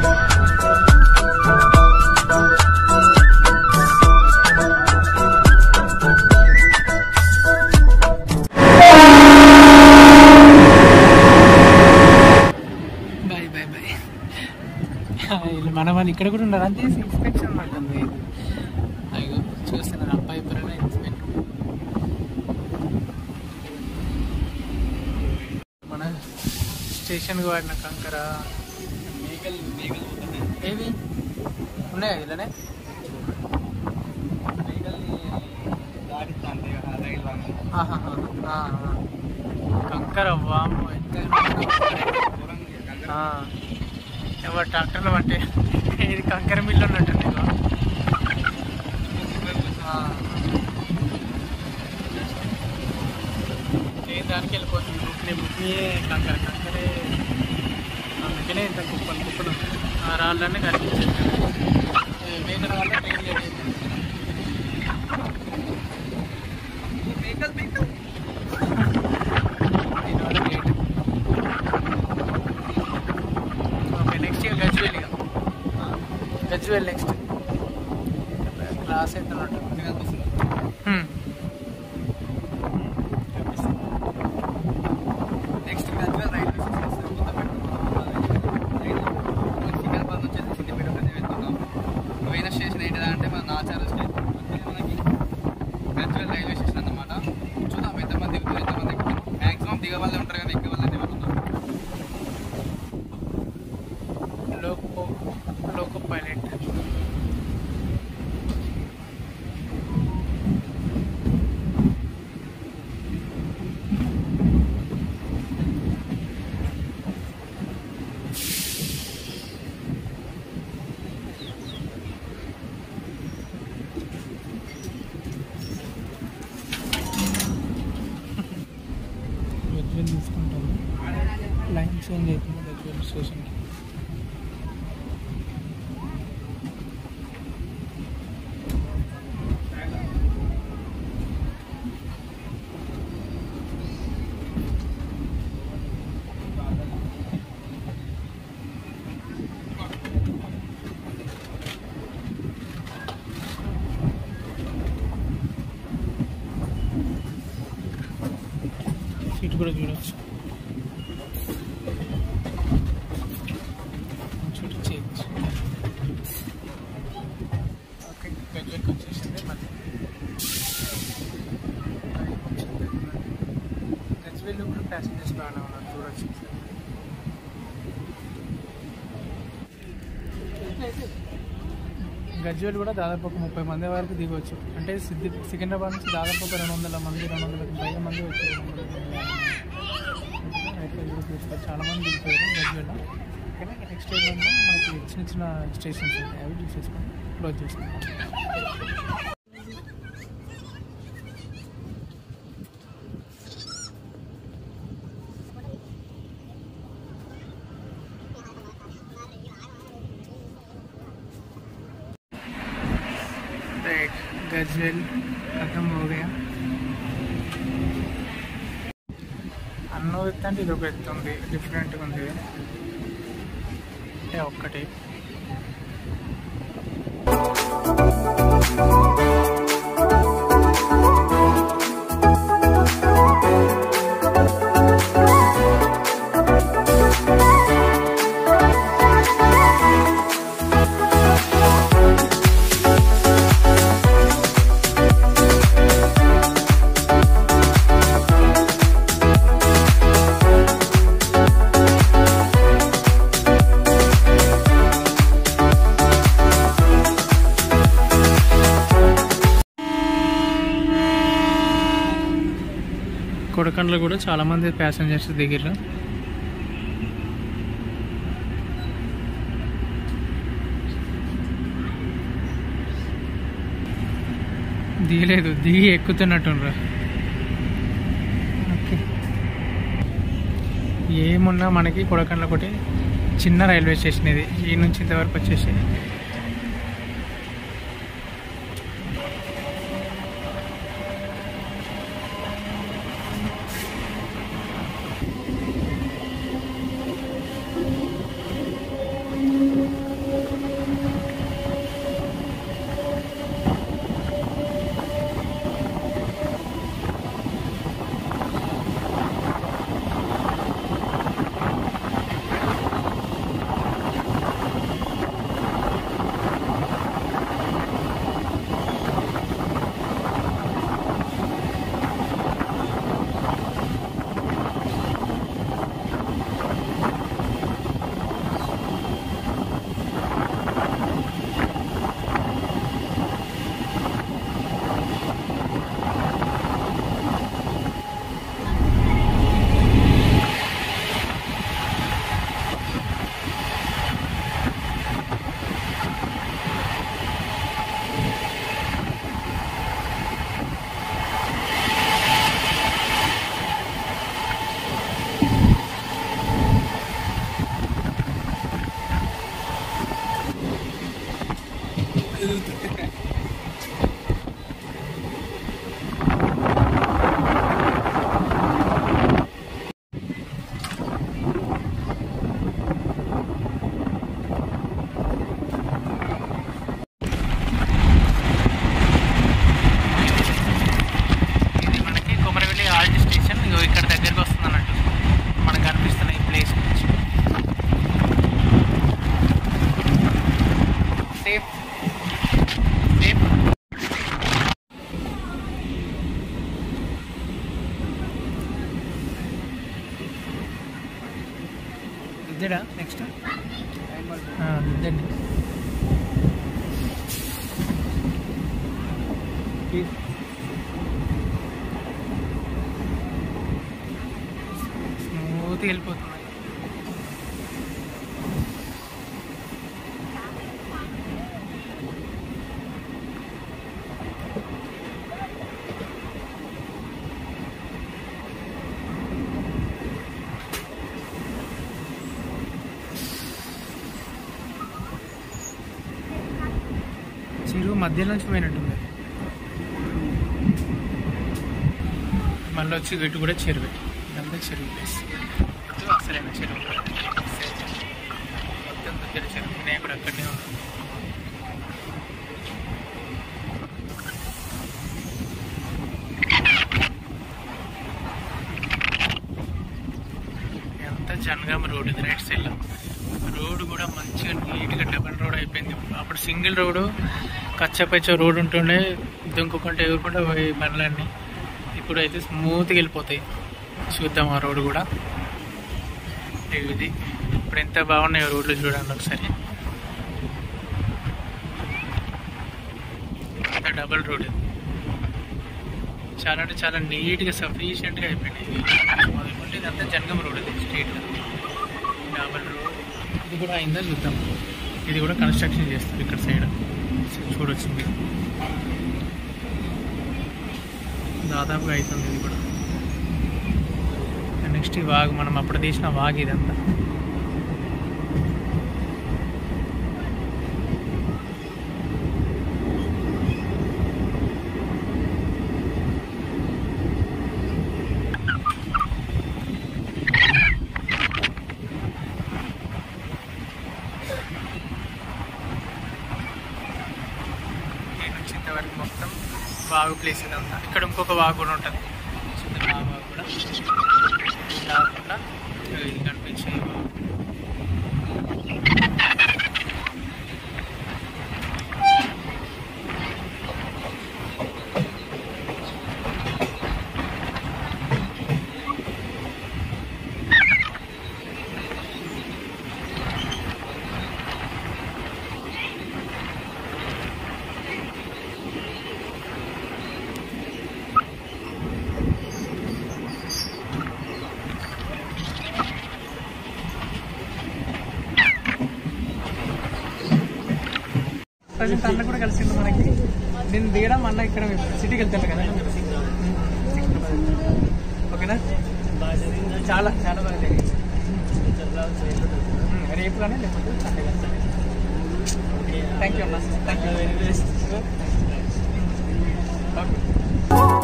Bye bye bye మన వాళ్ళు ఇక్కడ కూడా ఉన్నారు అంతే ఇన్స్పెక్షన్ పడుతుంది అయ్యో చూస్తున్నారు అబ్బాయి పరంగా ఇన్స్పెక్ట్ మన స్టేషన్కి వాడిన కంకర మేకలు మేకలు పోతున్నాయి ఏవి ఉన్నాయా ఇలానే మేకల్ని దాటిస్తాంటే రైలు వాళ్ళు ఆహాహా. ఆ, ఆ. కంకర వాము ఎంత దూరంగా కంకర ఆ. ఎవరు ట్రాక్టర్లో పట్టే ఇది కంకర మిల్లు ఉన్నట్టుంది ఇగో. ఆ. నేను దానికి వెళ్ళిపోతుంది బుక్ని బుక్నియే కంకర కంకరే అందుకనే ఇంత కుప్పలు కుప్పలు ఆ రాళ్ళన్నీ కనిపించింది మేకల వల్ల ట్రైన్ లేట్ అయింది మేకలు మేకలు దీనివల్ల లేట్ ఓకే నెక్స్ట్ ఇక గజ్వేల్ ఇక గజ్వేల్ నెక్స్ట్ క్లాస్ అయితే ఉంటుంది కనిపిస్తుంది నెక్స్ట్ గజ్వేల్ రైల్వే స్టేషన్ వస్తుంది సికింద్రాబాద్ నుంచి వచ్చేసి సిద్దిపేట అనేది వెళ్తున్నాం పోయిన స్టేషన్ ఏంటిదా అంటే మన నాచార స్టేషన్ మనకి గజ్వేల్ రైల్వే స్టేషన్ అన్నమాట చూద్దాం ఎంతమంది దిగుతారు ఎంతమంది ఎక్కుతారు మ్యాక్సిమం దిగవాళ్ళే ఉంటారు కానీ ఎక్కే వాళ్ళని ఎవరు ఉన్నారు లోకో లోకో పైలట్ గజ్వేల్ తీసుకుంటాము లైన్ చేంజ్ అవుతుంది గజ్వేల్ స్టేషన్కి సీట్ కూడా చూడవచ్చు చూడు చేంజ్ ఓకే గజ్వెల్కి వచ్చేసింది మళ్ళీ గజ్వెల్లో కూడా ప్యాసింజర్స్ బాగానే ఉన్నారు చూడొచ్చు గజ్వేల్ కూడా దాదాపు ఒక ముప్పై మంది వరకు దిగవచ్చు అంటే సిద్ధి సికింద్రాబాద్ నుంచి దాదాపు ఒక రెండు వందల మంది రెండు వందల పైగా మంది వచ్చారు అయితే కూడా చూస్తారు చాలా మంది దిగిపోయారు గజ్వేల్లో కానీ నెక్స్ట్ ఏమన్నా మనకి చిన్న చిన్న స్టేషన్స్ ఉంటాయి అవి చూసేసుకొని క్లోజ్ చేసుకుంటాం राइट गजवेल खत्म हो गया అన్నో ఎత్తు అంటే ఇది ఒక ఎత్తు ఉంది డిఫరెంట్గా ఉంది అంటే ఒక్కటి కొడకండ్లో కూడా చాలా మంది ప్యాసింజర్స్ దిగిర్రు దిగలేదు దిగి ఎక్కుతున్నట్టుండ్రు ఓకే ఏమున్నా మనకి కొడకండ్ల ఒకటి చిన్న రైల్వే స్టేషన్ ఇది ఈ నుంచి ఇంతవరకు వచ్చేసి చూస్తే ఇది మనకి కొమరవెల్లి ఆల్ట్ స్టేషన్ ఇగో ఇక్కడ దగ్గరికి వస్తుంది అన్నట్టు మనకు కనిపిస్తున్న ఈ ప్లేస్ నుంచి సేఫ్ సేఫ్ ఇద్దడా నెక్స్ట్ ఇద్దండి స్మూత్గా వెళ్ళిపోతుంది చెరువు మధ్యలో నుంచి పోయినట్టుంది మళ్ళీ వచ్చి గట్టు కూడా చెరువు ఇదంతా చెరువు ప్లేస్ ఇది అసలైన చెరువు మొత్తం దగ్గర చెరువు నేను కూడా అక్కడనే ఉన్నాను ఎంత జనగామ రోడ్ ఇది రైట్ సైడ్లో రోడ్ కూడా మంచిగా నీట్గా డబల్ రోడ్ అయిపోయింది అప్పుడు సింగిల్ రోడ్ కచ్చపచ్చ రోడ్ ఉంటుండే దుంకుకుంటే ఎగురుకుంటే పోయి బండ్లన్నీ ఇప్పుడు అయితే స్మూత్గా వెళ్ళిపోతాయి చూద్దాం ఆ రోడ్ కూడా ఇది ఇప్పుడు ఎంత బాగున్నాయో రోడ్లు చూడండి ఒకసారి అంత డబల్ రోడ్ ఇది చాలా అంటే చాలా నీట్గా సఫిషియెంట్గా అయిపోయినాయి మొదలుకుంటే ఇదంతా జనగం రోడ్ ఇది స్ట్రీట్గా డబల్ రోడ్ ఇది కూడా అయిందా చూద్దాం ఇది కూడా కన్స్ట్రక్షన్ చేస్తారు ఇక్కడ సైడ్ చూడొచ్చు మీరు దాదాపుగా అవుతుంది ఇది కూడా నెక్స్ట్ ఈ వాగు మనం అప్పుడు తీసిన వాగు ఇదంతా ఇక్కడ నుంచి ఇంతవరకు మొత్తం వాగు ప్లేస్ ఇదంతా ఇక్కడ ఇంకొక వాగు కూడా ఉంటుంది చిన్న ఆ వాగు కూడా ఇది కాకుండా ఇది కనిపించే ఈ వాగు. ప్రజెంట్ అన్న కూడా కలిసిండు మనకి నేను దిగడం అన్న ఇక్కడ సిటీకి వెళ్తాను కదా ఓకేనా చాలా చాలా బాగా జరిగింది ఉమ్, రేపు కానీ లేకపోతే సండే కానీ థ్యాంక్ యూ అన్న థ్యాంక్ యూ వెరీ ఓకే